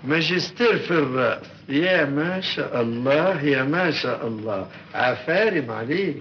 ماجستير في الرأس يا ما شاء الله يا ما شاء الله عفارم عليك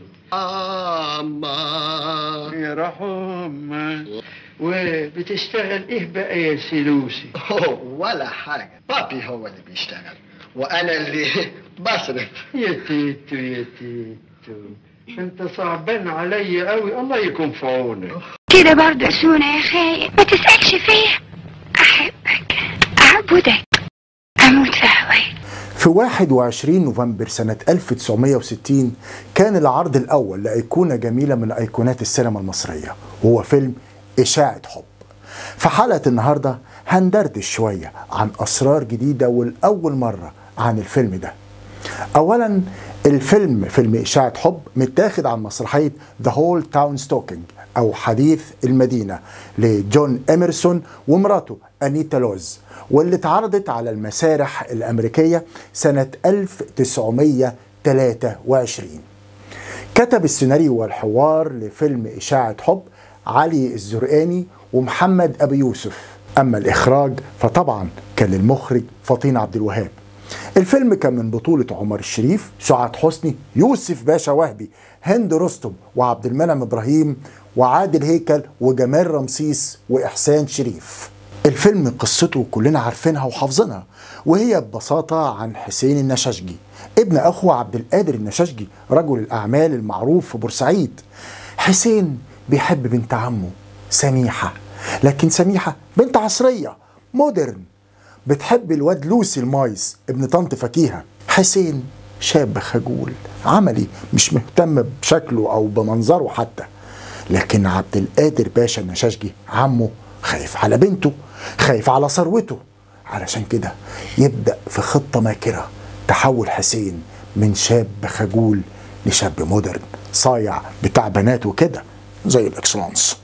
أما يا رحمة وبتشتغل ايه بقى يا سلوسي ولا حاجة بابي هو اللي بيشتغل وأنا اللي بصرف يا تيتو يا تيتو انت صعبان عليا قوي الله يكون في عونك كده برضه سونا يا خايب ما تسألش فيا أحبك أعبدك أموت في هواك في 21 نوفمبر سنة 1960 كان العرض الأول لأيقونة جميلة من أيقونات السينما المصرية وهو فيلم إشاعة حب في حلقة النهاردة هندردش شوية عن أسرار جديدة والأول مرة عن الفيلم ده أولا الفيلم فيلم إشاعة حب متاخد عن مسرحية The Whole Town Stalking أو حديث المدينة لجون إميرسون ومراته أنيتا لوز واللي اتعرضت على المسارح الأمريكية سنة 1923 كتب السيناريو والحوار لفيلم إشاعة حب علي الزرقاني ومحمد أبي يوسف أما الإخراج فطبعا كان للمخرج فطين عبد الوهاب الفيلم كان من بطولة عمر الشريف سعاد حسني يوسف باشا وهبي هند رستم وعبد المنعم إبراهيم وعادل هيكل وجمال رمسيس وإحسان شريف الفيلم قصته كلنا عارفينها وحافظينها وهي ببساطة عن حسين النشاشجي ابن أخو عبد القادر النشاشجي رجل الأعمال المعروف في بورسعيد حسين بيحب بنت عمه سميحة لكن سميحة بنت عصرية مودرن بتحب الواد لوسي المايس ابن طنط فكيهة حسين شاب خجول عملي مش مهتم بشكله أو بمنظره حتى لكن عبد القادر باشا النشاشجي عمه خايف على بنته خايف على ثروته علشان كده يبدأ في خطة ماكرة تحول حسين من شاب خجول لشاب مودرن صايع بتاع بنات وكده زي الاكسلانس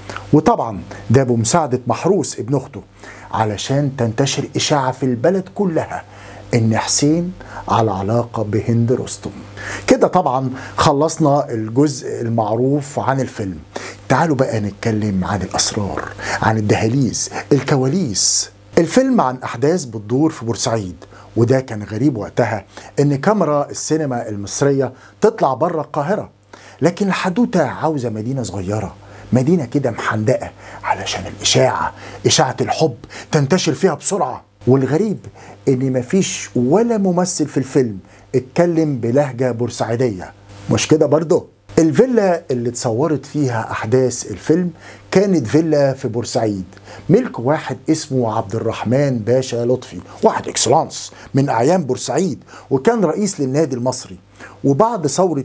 وطبعا ده بمساعدة محروس ابن اخته علشان تنتشر اشاعة في البلد كلها ان حسين على علاقة بهند رستم كده طبعا خلصنا الجزء المعروف عن الفيلم تعالوا بقى نتكلم عن الاسرار عن الدهاليز الكواليس الفيلم عن احداث بتدور في بورسعيد وده كان غريب وقتها ان كاميرا السينما المصرية تطلع بره القاهرة لكن الحدوتة عاوزة مدينة صغيرة مدينة كده محندقة علشان الإشاعة إشاعة الحب تنتشر فيها بسرعة والغريب إن مفيش ولا ممثل في الفيلم اتكلم بلهجة بورسعيدية مش كده برضه؟ الفيلا اللي اتصورت فيها أحداث الفيلم كانت فيلا في بورسعيد ملك واحد اسمه عبد الرحمن باشا لطفي واحد اكسلانس من أعيان بورسعيد وكان رئيس للنادي المصري وبعد ثورة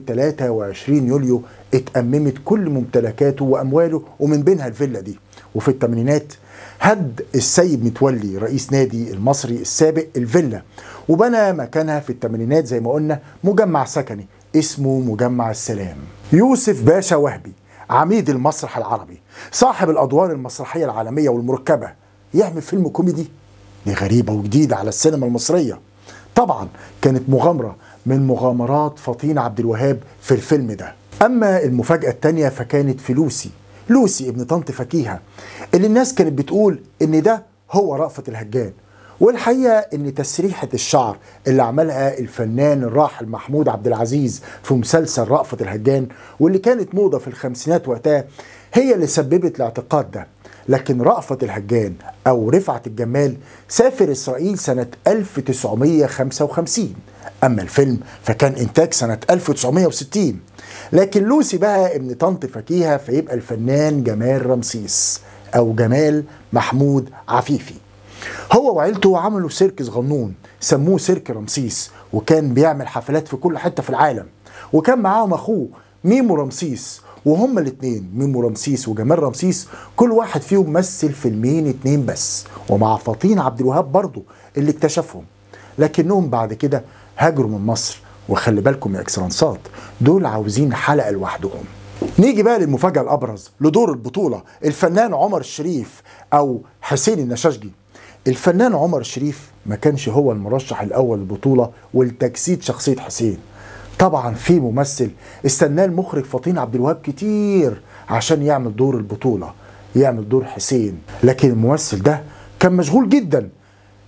23 يوليو اتأممت كل ممتلكاته وأمواله ومن بينها الفيلا دي وفي الثمانينات هد السيد متولي رئيس نادي المصري السابق الفيلا وبنى مكانها في الثمانينات زي ما قلنا مجمع سكني اسمه مجمع السلام يوسف باشا وهبي عميد المسرح العربي صاحب الأدوار المسرحية العالمية والمركبة يعمل فيلم كوميدي دي غريبة وجديدة على السينما المصرية طبعا كانت مغامرة من مغامرات فطين عبد الوهاب في الفيلم ده أما المفاجأة التانية فكانت في لوسي لوسي ابن طنط فكيهة اللي الناس كانت بتقول إن ده هو رأفت الهجان والحقيقة إن تسريحة الشعر اللي عملها الفنان الراحل محمود عبد العزيز في مسلسل رأفت الهجان واللي كانت موضة في الخمسينات وقتها هي اللي سببت الاعتقاد ده لكن رأفت الهجان أو رفعت الجمال سافر إسرائيل سنة 1955 أما الفيلم فكان إنتاج سنة 1960 لكن لوسي بقى ابن طنط فكيهة فيبقى الفنان جمال رمسيس أو جمال محمود عفيفي هو وعيلته عملوا سيرك صغنون سموه سيرك رمسيس وكان بيعمل حفلات في كل حتة في العالم وكان معاهم أخوه ميمو رمسيس وهما الاتنين ميمو رمسيس وجمال رمسيس كل واحد فيهم مثل فيلمين اتنين بس ومع فطين عبد الوهاب برضه اللي اكتشفهم لكنهم بعد كده هاجروا من مصر وخلي بالكم يا اكسلانسات دول عاوزين حلقه لوحدهم نيجي بقى للمفاجاه الابرز لدور البطوله الفنان عمر الشريف او حسين النشاشجي الفنان عمر الشريف ما كانش هو المرشح الاول للبطوله ولتجسيد شخصيه حسين طبعا في ممثل استناه المخرج فطين عبد الوهاب كتير عشان يعمل دور البطوله يعمل دور حسين لكن الممثل ده كان مشغول جدا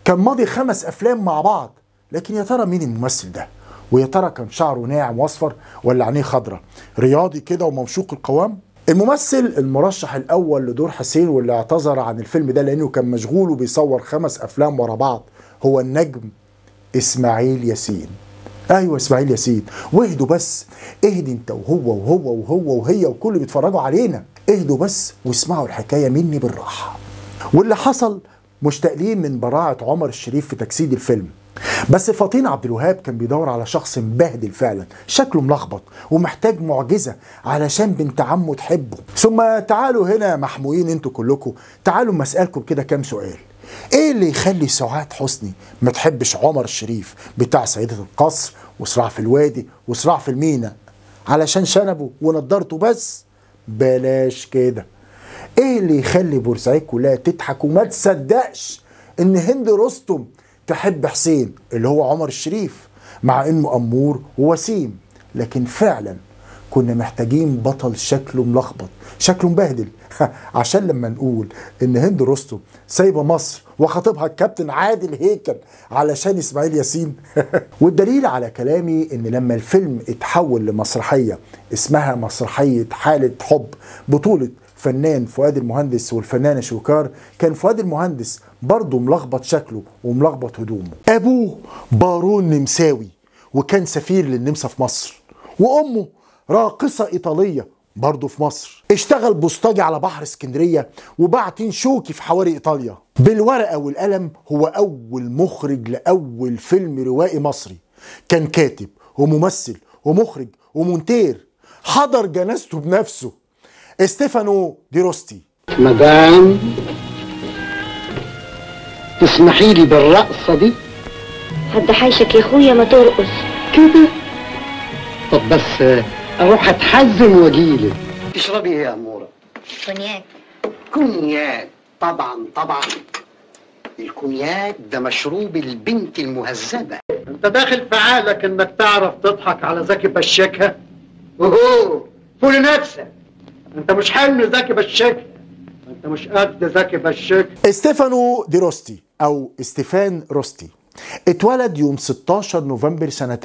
كان ماضي خمس افلام مع بعض لكن يا ترى مين الممثل ده ويا ترى كان شعره ناعم واصفر ولا عينيه خضرة رياضي كده وموشوق القوام الممثل المرشح الاول لدور حسين واللي اعتذر عن الفيلم ده لانه كان مشغول وبيصور خمس افلام ورا بعض هو النجم اسماعيل ياسين ايوه اسماعيل ياسين واهدوا بس اهدي انت وهو وهو وهو وهي وكل اللي بيتفرجوا علينا اهدوا بس واسمعوا الحكايه مني بالراحه واللي حصل مشتاقين من براعه عمر الشريف في تجسيد الفيلم بس فطين عبد الوهاب كان بيدور على شخص مبهدل فعلا شكله ملخبط ومحتاج معجزه علشان بنت عمه تحبه ثم تعالوا هنا محمويين انتوا كلكم تعالوا اما اسالكم كده كام سؤال ايه اللي يخلي سعاد حسني ما تحبش عمر الشريف بتاع سيدة القصر وصراع في الوادي وصراع في المينا علشان شنبه ونضارته بس بلاش كده ايه اللي يخلي بورسعيد كلها تضحك وما تصدقش ان هند رستم تحب حسين اللي هو عمر الشريف مع انه امور ووسيم لكن فعلا كنا محتاجين بطل شكله ملخبط شكله مبهدل عشان لما نقول ان هند رستم سايبه مصر وخطيبها الكابتن عادل هيكل علشان اسماعيل ياسين والدليل على كلامي ان لما الفيلم اتحول لمسرحيه اسمها مسرحيه حاله حب بطوله فنان فؤاد المهندس والفنانه شوكار كان فؤاد المهندس برضه ملخبط شكله وملخبط هدومه ابوه بارون نمساوي وكان سفير للنمسا في مصر وامه راقصه ايطاليه برضه في مصر اشتغل بوسطجي على بحر اسكندريه وبعتين شوكي في حواري ايطاليا بالورقه والقلم هو اول مخرج لاول فيلم روائي مصري كان كاتب وممثل ومخرج ومونتير حضر جنازته بنفسه استيفانو ديروستي مدام تسمحي لي بالرقصة دي حد حيشك يا اخويا ما ترقص كده طب بس آه، اروح اتحزم واجيلك تشربي ايه يا اموره كونياك كونياك طبعا طبعا الكونياك ده مشروب البنت المهذبه انت داخل في عقلك انك تعرف تضحك على زكي بشكها اوهو فول نفسك انت مش حلم زكي بشكها انت مش قد زكي بشكها استيفانو ديروستي او استيفان روستي اتولد يوم 16 نوفمبر سنة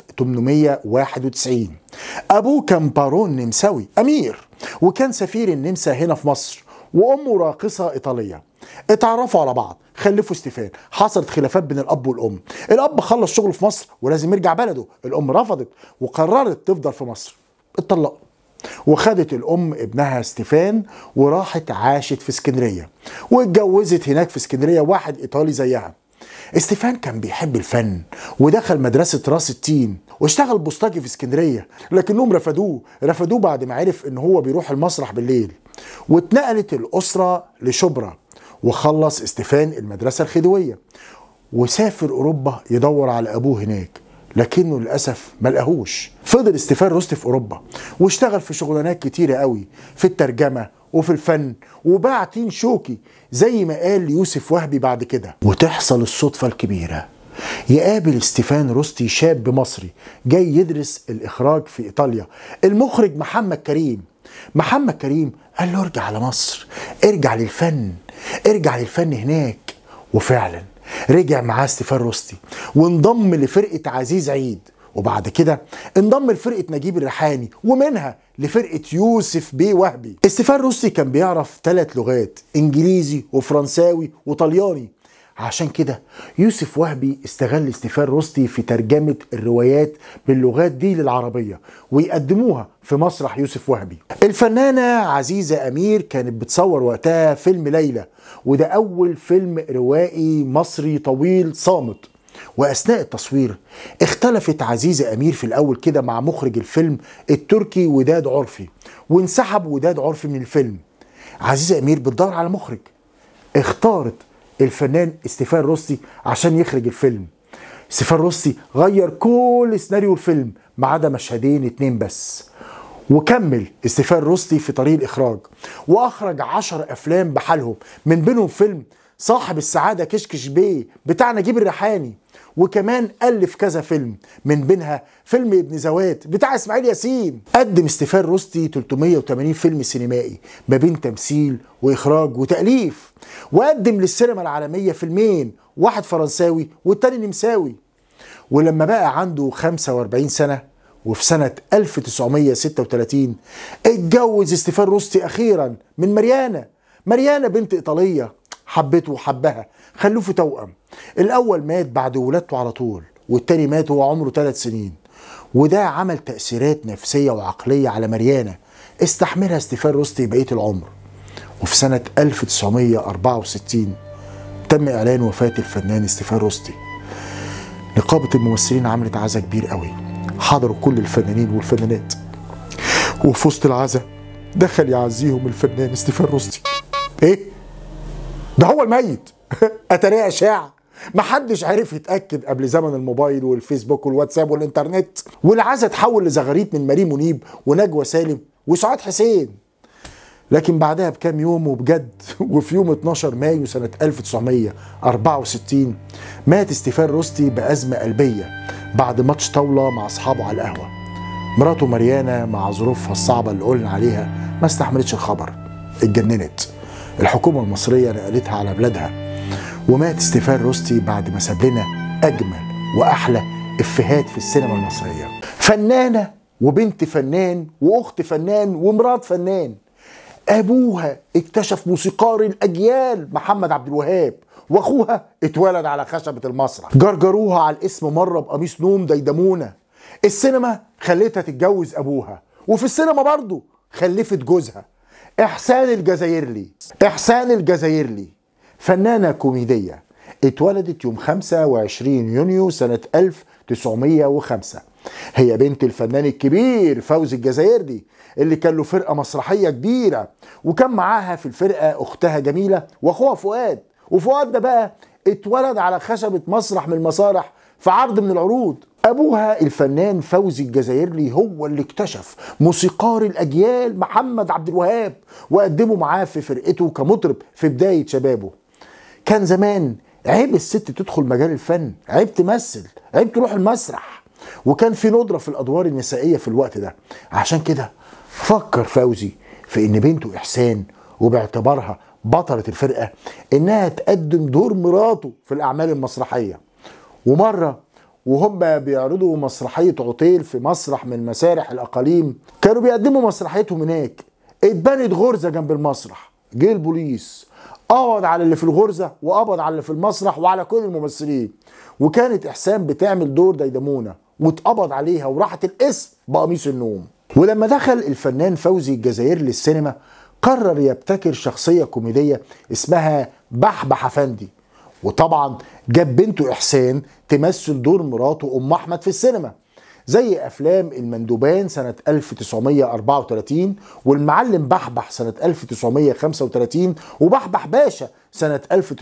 1891 أبوه كان بارون نمساوي أمير وكان سفير النمسا هنا في مصر وأمه راقصة إيطالية اتعرفوا على بعض خلفوا ستيفان حصلت خلافات بين الأب والأم الأب خلص شغله في مصر ولازم يرجع بلده الأم رفضت وقررت تفضل في مصر اتطلقوا وخدت الام ابنها ستيفان وراحت عاشت في اسكندريه واتجوزت هناك في اسكندريه واحد ايطالي زيها استيفان كان بيحب الفن ودخل مدرسة راس التين واشتغل بوسطجي في اسكندرية لكنهم رفضوه رفضوه بعد ما عرف ان هو بيروح المسرح بالليل واتنقلت الأسرة لشبرا وخلص استيفان المدرسة الخديوية وسافر أوروبا يدور على أبوه هناك لكنه للأسف ما لقاهوش فضل استيفان روستي في أوروبا واشتغل في شغلانات كتيرة قوي في الترجمة وفي الفن وباع تين شوكي زي ما قال يوسف وهبي بعد كده وتحصل الصدفة الكبيرة يقابل ستيفان روستي شاب مصري جاي يدرس الإخراج في إيطاليا المخرج محمد كريم محمد كريم قال له ارجع على مصر ارجع للفن ارجع للفن هناك وفعلا رجع معاه ستيفان روستي وانضم لفرقة عزيز عيد وبعد كده انضم لفرقة نجيب الريحاني ومنها لفرقة يوسف بيه وهبي استيفان روستي كان بيعرف ثلاث لغات انجليزي وفرنساوي وطلياني عشان كده يوسف وهبي استغل استيفان روستي في ترجمة الروايات باللغات دي للعربية ويقدموها في مسرح يوسف وهبي الفنانة عزيزة أمير كانت بتصور وقتها فيلم ليلى وده أول فيلم روائي مصري طويل صامت واثناء التصوير اختلفت عزيزه امير في الاول كده مع مخرج الفيلم التركي وداد عرفي وانسحب وداد عرفي من الفيلم عزيزه امير بتدور على مخرج اختارت الفنان استيفان روستي عشان يخرج الفيلم استيفان روستي غير كل سيناريو الفيلم ما عدا مشهدين اتنين بس وكمل استيفان روستي في طريق الاخراج واخرج عشر افلام بحالهم من بينهم فيلم صاحب السعادة كشكش بيه بتاع نجيب الريحاني وكمان ألف كذا فيلم من بينها فيلم ابن زوات بتاع إسماعيل ياسين قدم استيفان روستي 380 فيلم سينمائي ما بين تمثيل وإخراج وتأليف وقدم للسينما العالمية فيلمين واحد فرنساوي والتاني نمساوي ولما بقى عنده 45 سنة وفي سنة 1936 اتجوز ستيفان روستي أخيرا من مريانا مريانا بنت إيطالية حبته وحبها خلفوا توأم الأول مات بعد ولادته على طول والتاني مات وهو عمره ثلاث سنين وده عمل تأثيرات نفسية وعقلية على مريانا استحملها ستيفان روستي بقية العمر وفي سنة 1964 تم إعلان وفاة الفنان ستيفان روستي نقابة الممثلين عملت عزا كبير قوي حضروا كل الفنانين والفنانات وفي وسط العزا دخل يعزيهم الفنان ستيفان روستي ايه ده هو الميت اتاريه اشاعه محدش عرف يتاكد قبل زمن الموبايل والفيسبوك والواتساب والانترنت والعزا اتحول لزغاريت من مريم منيب ونجوى سالم وسعاد حسين لكن بعدها بكام يوم وبجد وفي يوم 12 مايو سنة 1964 مات ستيفان روستي بأزمة قلبية بعد ماتش طاولة مع أصحابه على القهوة مراته مريانا مع ظروفها الصعبة اللي قلنا عليها ما استحملتش الخبر اتجننت الحكومة المصرية نقلتها على بلادها ومات ستيفان روستي بعد ما ساب لنا أجمل وأحلى إفيهات في السينما المصرية فنانة وبنت فنان وأخت فنان ومرات فنان ابوها اكتشف موسيقار الاجيال محمد عبد الوهاب واخوها اتولد على خشبه المسرح جرجروها على الاسم مره بقميص نوم ديدمونه السينما خلتها تتجوز ابوها وفي السينما برضه خلفت جوزها احسان الجزايرلي احسان الجزايرلي فنانه كوميديه اتولدت يوم 25 يونيو سنه 1905 هي بنت الفنان الكبير فوزي الجزايرلي اللي كان له فرقه مسرحيه كبيره وكان معاها في الفرقه اختها جميله واخوها فؤاد وفؤاد ده بقى اتولد على خشبه مسرح من المسارح في عرض من العروض ابوها الفنان فوزي الجزايرلي هو اللي اكتشف موسيقار الاجيال محمد عبد الوهاب وقدمه معاه في فرقته كمطرب في بدايه شبابه كان زمان عيب الست تدخل مجال الفن عيب تمثل عيب تروح المسرح وكان في ندرة في الأدوار النسائية في الوقت ده عشان كده فكر فوزي في إن بنته إحسان وباعتبارها بطلة الفرقة إنها تقدم دور مراته في الأعمال المسرحية ومرة وهم بيعرضوا مسرحية عطيل في مسرح من مسارح الأقاليم كانوا بيقدموا مسرحيتهم هناك اتبنت غرزة جنب المسرح جه البوليس قبض على اللي في الغرزة وقبض على اللي في المسرح وعلى كل الممثلين وكانت إحسان بتعمل دور ديدمونة واتقبض عليها وراحت الاسم بقميص النوم ولما دخل الفنان فوزي الجزائر للسينما قرر يبتكر شخصية كوميدية اسمها بحبح أفندي وطبعا جاب بنته إحسان تمثل دور مراته أم أحمد في السينما زي أفلام المندوبان سنة 1934 والمعلم بحبح سنة 1935 وبحبح باشا سنة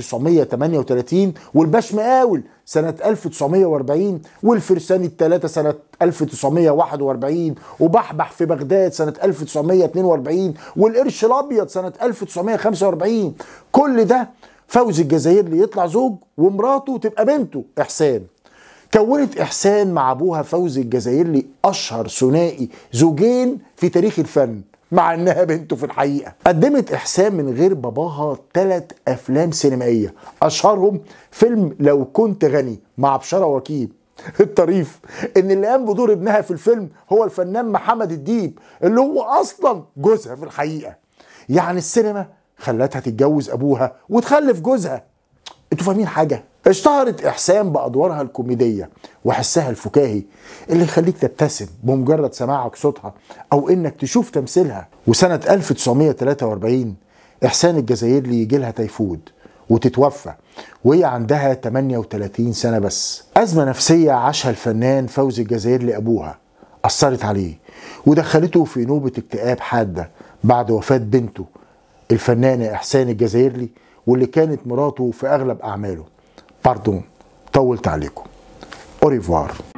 1938 والباش مقاول سنة 1940 والفرسان الثلاثة سنة 1941 وبحبح في بغداد سنة 1942 والقرش الأبيض سنة 1945 كل ده فوزي الجزائري يطلع زوج ومراته تبقى بنته إحسان كونت إحسان مع أبوها فوزي الجزائري أشهر ثنائي زوجين في تاريخ الفن مع انها بنته في الحقيقه قدمت احسان من غير باباها ثلاث افلام سينمائيه اشهرهم فيلم لو كنت غني مع بشاره وكيل الطريف ان اللي قام بدور ابنها في الفيلم هو الفنان محمد الديب اللي هو اصلا جوزها في الحقيقه يعني السينما خلتها تتجوز ابوها وتخلف جوزها انتوا فاهمين حاجه اشتهرت احسان بادوارها الكوميديه وحسها الفكاهي اللي يخليك تبتسم بمجرد سماعك صوتها او انك تشوف تمثيلها وسنه 1943 احسان الجزائري يجي لها تيفود وتتوفى وهي عندها 38 سنه بس ازمه نفسيه عاشها الفنان فوزي الجزائري لابوها اثرت عليه ودخلته في نوبه اكتئاب حاده بعد وفاه بنته الفنانه احسان الجزائري واللي كانت مراته في اغلب اعماله باردون طولت عليكم اوريفوار